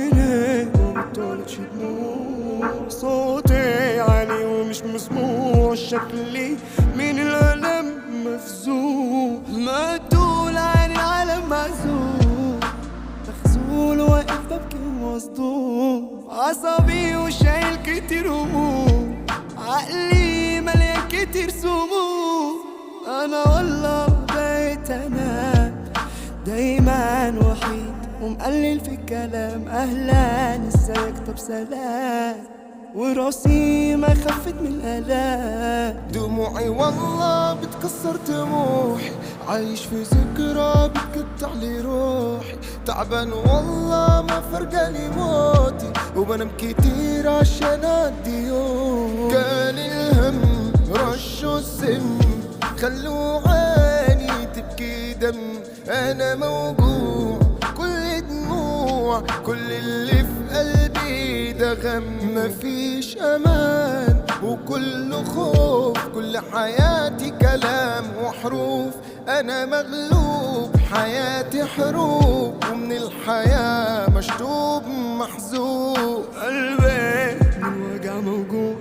عيني وبطلتش دموع صوتي عالي ومش مسموع شكلي من الألم مفزوع مقتول عن العالم معزول مخزول واقف ببكي ومصدوم عصبي وشايل كتير هموم عقلي مليان كتير سموم انا والله بقيت انا دايما وحيد ومقلل في الكلام اهلا ازيك طب سلام وراسي ما خفت من الالام دموعي والله بتكسر طموحي عايش في ذكرى بتقطع لي روحي تعبان والله ما فرقاني موتي وبنام كتير عشان ادي يوم كان الهم رشوا السم خلوا عيني تبكي دم انا موجوع كل دموع كل اللي في قلبي ده غم مفيش امان وكله خوف كل حياتي كلام وحروف انا مغلوب حياتي حروب ومن الحياة مشطوب محزوب قلبي من وجع موجوع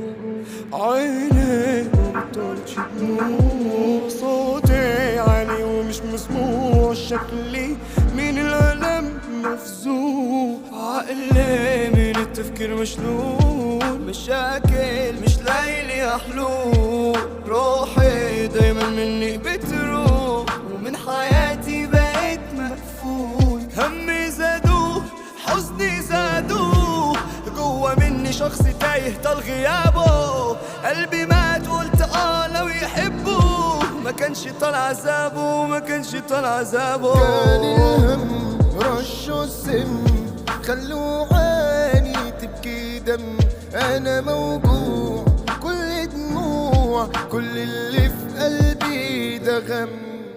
عيني مبطلتش دموع صوتي عالي ومش مسموع شكلي من الألم مفزوع عقلي من التفكير مشلول مشاكل مش لاقي لي حلول روحي دايما مني بتروح ومن حياتي بقيت مقفول همي زادوه حزني زادوه جوا مني شخص تايه طال غيابه قلبي مات قلت اه لو يحبه ما كانش طال عذابه ما كانش طال عذابه كان الهم رشوا السم خلوا عيني تبكي دم انا موجوع كل دموع كل اللي في قلبي ده غم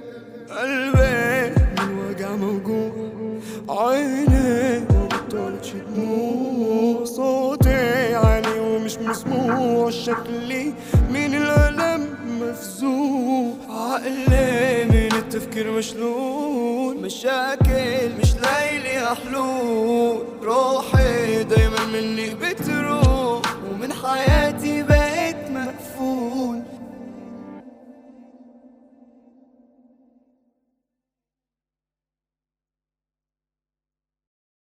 قلبي من وجع موجوع عيني مبطلتش دموع صوتي عالي ومش مسموع شكلي من الألم مفزوع عقلي من التفكير مشلول مشاكل مش لاقي لي حلول روح